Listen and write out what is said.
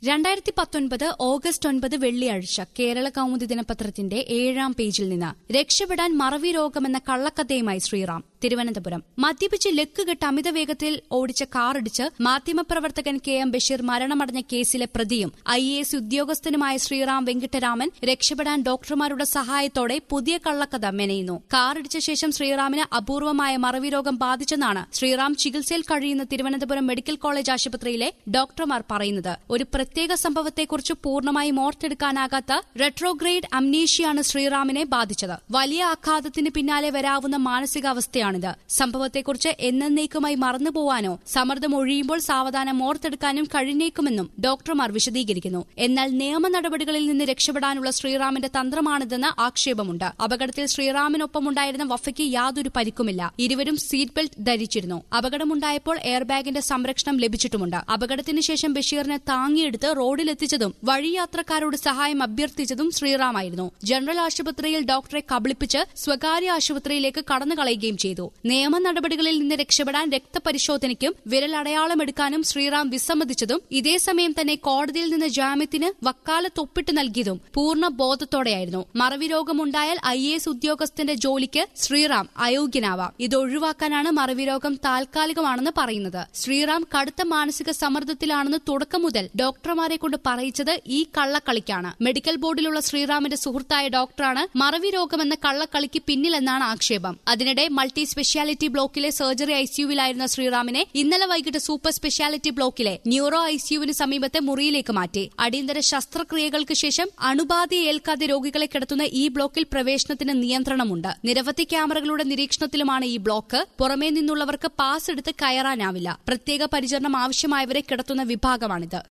രണ്ടായിരത്തി പത്തൊൻപത് ഓഗസ്റ്റ് ഒൻപത് വെള്ളിയാഴ്ച കേരള കൗമുദി ദിനപത്രത്തിന്റെ ഏഴാം പേജിൽ നിന്ന് രക്ഷപ്പെടാൻ മറവി രോഗമെന്ന കള്ളക്കഥയുമായി ശ്രീറാം തിരുവനന്തപുരം മദ്യപിച്ച് ലക്കുകെട്ട് അമിത വേഗത്തിൽ ഓടിച്ച കാറിടിച്ച് മാധ്യമപ്രവർത്തകൻ കെ എം ബഷീർ മരണമടഞ്ഞ കേസിലെ പ്രതിയും ഐ എ എസ് ഉദ്യോഗസ്ഥനുമായ ശ്രീറാം വെങ്കിട്ടരാമൻ രക്ഷപ്പെടാൻ ഡോക്ടർമാരുടെ സഹായത്തോടെ പുതിയ കള്ളക്കഥ മെനയുന്നു കാറിടിച്ച ശേഷം ശ്രീറാമിന് അപൂർവമായ മറവി രോഗം ബാധിച്ചെന്നാണ് ശ്രീറാം ചികിത്സയിൽ കഴിയുന്ന തിരുവനന്തപുരം മെഡിക്കൽ കോളേജ് ആശുപത്രിയിലെ ഡോക്ടർമാർ പറയുന്നത് ഒരു പ്രത്യേക സംഭവത്തെക്കുറിച്ച് പൂർണ്ണമായും ഓർത്തെടുക്കാനാകാത്ത റെട്രോഗ്രേഡ് അംനീഷിയാണ് ശ്രീറാമിനെ ബാധിച്ചത് വലിയ ആഘാതത്തിന് പിന്നാലെ വരാവുന്ന മാനസികാവസ്ഥയാണിത് സംഭവത്തെക്കുറിച്ച് എന്നേക്കുമായി മറന്നുപോവാനോ സമ്മർദ്ദം ഒഴിയുമ്പോൾ സാവധാനം ഓർത്തെടുക്കാനും കഴിഞ്ഞേക്കുമെന്നും ഡോക്ടർമാർ വിശദീകരിക്കുന്നു എന്നാൽ നിയമ നടപടികളിൽ നിന്ന് രക്ഷപ്പെടാനുള്ള ശ്രീറാമിന്റെ തന്ത്രമാണിതെന്ന് ആക്ഷേപമുണ്ട് അപകടത്തിൽ ശ്രീറാമിനൊപ്പമുണ്ടായിരുന്ന വഫയ്ക്ക് യാതൊരു പരിക്കുമില്ല ഇരുവരും സീറ്റ് ബെൽറ്റ് ധരിച്ചിരുന്നു അപകടമുണ്ടായപ്പോൾ എയർബാഗിന്റെ സംരക്ഷണം ലഭിച്ചിട്ടുമുണ്ട് അപകടത്തിന് ശേഷം ബഷീറിനെ താങ്ങിയെടുത്ത് റോഡിലെത്തിച്ചതും വഴിയാത്രക്കാരോട് സഹായം അഭ്യർത്ഥിച്ചതും ശ്രീറാമായിരുന്നു ജനറൽ ആശുപത്രിയിൽ ഡോക്ടറെ കബളിപ്പിച്ച് സ്വകാര്യ ആശുപത്രിയിലേക്ക് കടന്നുകളയുകയും ചെയ്തു നിയമ നടപടികളിൽ നിന്ന് രക്ഷപ്പെടാൻ രക്തപരിശോധനയ്ക്കും വിരലടയാളമെടുക്കാനും ശ്രീറാം വിസമ്മതിച്ചതും ഇതേസമയം തന്നെ കോടതിയിൽ നിന്ന് ജാമ്യത്തിന് വക്കാലത്ത് ഒപ്പിട്ട് നൽകിയതും പൂർണ്ണ ബോധത്തോടെയായിരുന്നു മറവി രോഗമുണ്ടായാൽ ഐ എ എസ് ഉദ്യോഗസ്ഥന്റെ ജോലിക്ക് ശ്രീറാം അയോഗ്യനാവാം ഇത് ഒഴിവാക്കാനാണ് മറവി രോഗം താൽക്കാലികമാണെന്ന് പറയുന്നത് ശ്രീറാം കടുത്ത മാനസിക സമ്മർദ്ദത്തിലാണെന്ന് തുടക്കം മുതൽ ഡോക്ടർമാരെ കൊണ്ട് പറയിച്ചത് ഈ കള്ളക്കളിക്കാണ് മെഡിക്കൽ ബോർഡിലുള്ള ശ്രീറാമിന്റെ സുഹൃത്തായ ഡോക്ടറാണ് മറവി രോഗമെന്ന കള്ളക്കളിക്ക് പിന്നിലെന്നാണ് ആക്ഷേപം അതിനിടെ മൾട്ടി സ്പെഷ്യാലിറ്റി ബ്ലോക്കിലെ സർജറി ഐസിയുവിലായിരുന്ന ശ്രീറാമിനെ ഇന്നലെ വൈകിട്ട് സൂപ്പർ സ്പെഷ്യാലിറ്റി ബ്ലോക്കിലെ ന്യൂറോ ഐസിയുവിന് സമീപത്തെ മുറിയിലേക്ക് മാറ്റി അടിയന്തര ശസ്ത്രക്രിയകൾക്ക് ശേഷം അണുബാധയേൽക്കാതെ രോഗികളെ കിടത്തുന്ന ഈ ബ്ലോക്കിൽ പ്രവേശനത്തിന് നിയന്ത്രണമുണ്ട് നിരവധി ക്യാമറകളുടെ നിരീക്ഷണത്തിലുമാണ് ഈ ബ്ലോക്ക് പുറമേ നിന്നുള്ളവർക്ക് പാസ് എടുത്ത് കയറാനാവില്ല പ്രത്യേക പരിചരണം ആവശ്യമായവരെ കിടത്തുന്ന വിഭാഗമാണിത്